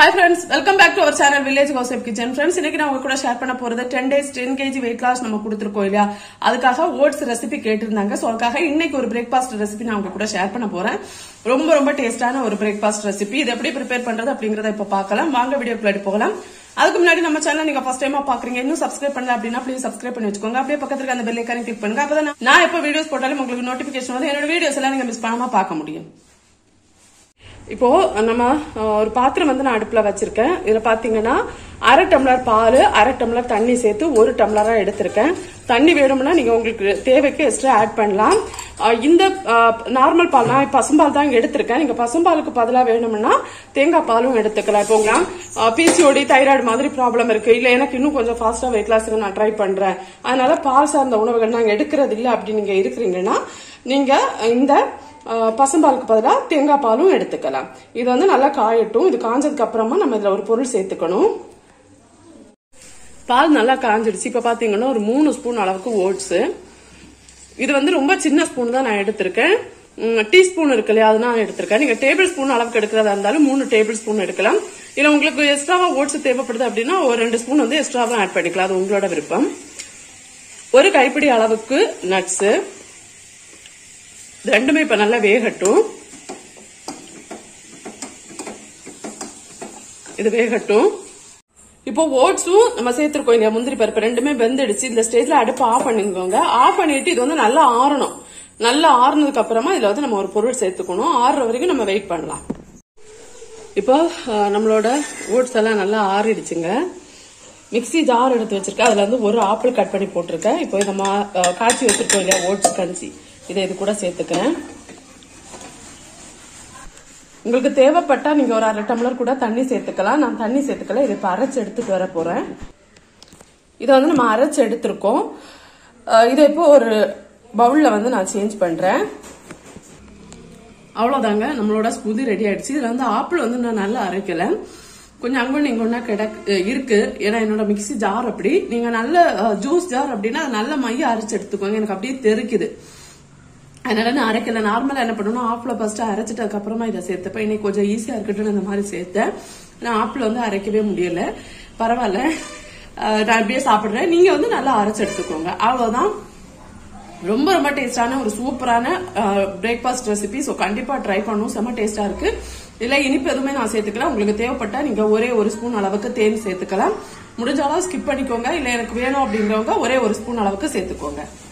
hi friends welcome back to our channel village gossip kitchen friends இன்னைக்கு நான் உங்க கூட ஷேர் பண்ண போறது ten days ten KG weight loss நம்ம கொடுத்துருக்கோம் இல்லையா அதுக்காக ஓட்ஸ் ரெசிபி கேட்டிருந்தாங்க ஸோ அதுக்காக இன்னைக்கு ஒரு பிரேக்ஃபாஸ்ட் ரெசிபி நான் உங்க கூட ஷேர் பண்ண போறேன் ரொம்ப ரொம்ப டேஸ்டான ஒரு பிரேக்ஃபாஸ்ட் ரெசிபி இது எப்படி ப்ரிப்பேர் பண்றது அப்படிங்கறத இப்ப பார்க்கலாம் வாங்க வீடியோக்குள்ள போகலாம் அதுக்கு முன்னாடி நம்ம சேனல் நீங்க ஃபர்ஸ்ட் டைமா பாக்குறீங்க இன்னும் சப்ஸ்கிரைப் பண்ணல அப்படின்னா ப்ளீஸ் சப்ஸ்கிரைப் பண்ணி வச்சுக்கோங்க அப்படியே பக்கத்துல அந்த பெல் ஐக்கான கிளிக் பண்ணுங்க அப்பதான் நான் நான் எப்போ வீடியோஸ் போட்டாலும் உங்களுக்கு நோட்டிபிகேஷன் வந்து என்னோட வீடியோஸ் எல்லாம் நீங்க மிஸ் பண்ணாம பார்க்க முடியும் இப்போ நம்ம அஹ், ஒரு பாத்திரம் வந்து நான் அடுப்புல வச்சிருக்கேன் இதுல பாத்தீங்கன்னா அரை டம்ளர் பால் அரை டம்ளர் தண்ணி சேர்த்து ஒரு டம்ளரா எடுத்திருக்கேன் தண்ணி வேணும்னா நீங்க உங்களுக்கு தேவைக்கு எக்ஸ்ட்ரா ஆட் பண்ணலாம் அஹ், இந்த நார்மல் பால் நான் பசும்பால் தான் இங்க எடுத்திருக்கேன் நீங்க பசும்பாலுக்கு பதிலா வேணும்னா தேங்காய் பாலும் எடுத்துக்கலாம் இப்போ பிசிஓடி தைராய்டு மாதிரி ப்ராப்ளம் இருக்கு இல்ல எனக்கு இன்னும் கொஞ்சம் ஃபாஸ்டா வெயிட் லாஸ்க்கு நான் ட்ரை பண்றேன் அதனால பால் சார்ந்த உணவுகள் நாங்க எடுக்கிறது இல்ல அப்படி நீங்க இருக்கிறீங்கன்னா நீங்க இந்த அஹ் பசும்பாலுக்கு பதிலாக தேங்காய் பாலும் எடுத்துக்கலாம் இது வந்து நல்லா காயட்டும் இது காஞ்சதுக்கு அப்புறமா நம்ம இதுல ஒரு பொருள் சேர்த்துக்கணும் பால் நல்லா காஞ்சிடுச்சு இப்ப பாத்தீங்கன்னா ஒரு மூணு ஸ்பூன் அளவுக்கு ஓட்ஸ் இது வந்து ரொம்ப சின்ன ஸ்பூன் தான் நான் எடுத்திருக்கேன் டீஸ்பூன் இருக்கு இல்லையா அது நான் எடுத்திருக்கேன் நீங்க டேபிள் ஸ்பூன் அளவுக்கு எடுக்கிறதா இருந்தாலும் மூணு டேபிள் ஸ்பூன் எடுக்கலாம் இல்ல உங்களுக்கு எக்ஸ்ட்ராவா ஓட்ஸ் தேவைப்படுது அப்படின்னா ஒரு ரெண்டு ஸ்பூன் வந்து எக்ஸ்ட்ராவா ஆட் பண்ணிக்கலாம் அது உங்களோட விருப்பம் ஒரு கைப்பிடி அளவுக்கு நட்ஸ் இது ரெண்டுமே இப்ப நல்லா வேகட்டும் இது வேகட்டும் இப்போ ஓட்ஸும் நம்ம சேர்த்திருக்கோம் இல்லையா முந்திரி பருப்பு ரெண்டுமே வெந்துடுச்சு இந்த ஸ்டேஜ்ல அடுப்பு ஆஃப் பண்ணிக்கோங்க ஆஃப் பண்ணிட்டு இது வந்து நல்லா ஆறணும் நல்லா ஆறுனதுக்கு அப்புறமா இதுல வந்து நம்ம ஒரு பொருள் சேர்த்துக்கணும் ஆறுற வரைக்கும் நம்ம வெயிட் பண்ணலாம் இப்போ அஹ், நம்மளோட ஓட்ஸ் எல்லாம் நல்லா ஆறிடுச்சுங்க மிக்ஸி ஜார் எடுத்து வச்சிருக்கேன் அதுல வந்து ஒரு ஆப்பிள் கட் பண்ணி போட்டிருக்கேன் இப்போ இதை மா- அஹ், காய்ச்சி வச்சிருக்கோம் இல்லையா ஓட்ஸ் கஞ்சி இதை இது கூட சேர்த்துக்கிறேன் உங்களுக்கு தேவைப்பட்டா நீங்க ஒரு அரை டம்ளர் கூட தண்ணி சேர்த்துக்கலாம் நான் தண்ணி சேர்த்துக்கல இதை இப்ப அரைச்சு எடுத்துட்டு வர போறேன் இதை வந்து நம்ம அரைச்சு எடுத்திருக்கோம் அஹ், இதை இப்போ ஒரு பவுல்ல வந்து நான் சேஞ்ச் பண்றேன் அவ்வளவுதாங்க நம்மளோட ஸ்மூதி ரெடி ஆயிடுச்சு இதுல வந்து ஆப்பிள் வந்து நான் நல்லா அரைக்கல கொஞ்சம் அங்கொன்னு இங்க ஒன்னா கிடக் இருக்கு ஏன்னா என்னோட மிக்ஸி ஜார் அப்படி நீங்க நல்ல ஜூஸ் ஜார் அப்படின்னா அது நல்ல மைய அரைச்சு எடுத்துக்கோங்க எனக்கு அப்படியே தெறிக்குது அதனால நான் அரைக்கல நார்மலா என்ன பண்ணணும் ஆப்பிள ஃபர்ஸ்ட் அரைச்சிட்டு அதுக்கப்புறமா இதை சேர்த்தப்ப இன்னைக்கு கொஞ்சம் ஈஸியா இருக்கட்டும்னு இந்த மாதிரி சேர்த்தேன் நான் ஆப்பிள் வந்து அரைக்கவே முடியல பரவாயில்ல அஹ் நான் இப்படியே சாப்பிடுறேன் நீங்க வந்து நல்லா அரைச்சு எடுத்துக்கோங்க அவ்வளவுதான் ரொம்ப ரொம்ப டேஸ்டான ஒரு சூப்பரான பிரேக்ஃபாஸ்ட் ரெசிபி ஸோ கண்டிப்பா ட்ரை பண்ணும் செம்ம டேஸ்டா இருக்கு இதுல இனிப்பு எதுவுமே நான் சேர்த்துக்கலாம் உங்களுக்கு தேவைப்பட்டா நீங்க ஒரே ஒரு ஸ்பூன் அளவுக்கு தேன் சேர்த்துக்கலாம் முடிஞ்ச அளவு ஸ்கிப் பண்ணிக்கோங்க இல்ல எனக்கு வேணும் அப்படிங்கிறவங்க ஒரே ஒரு ஸ்பூன் அளவுக்கு சேர்த்துக்கோங்க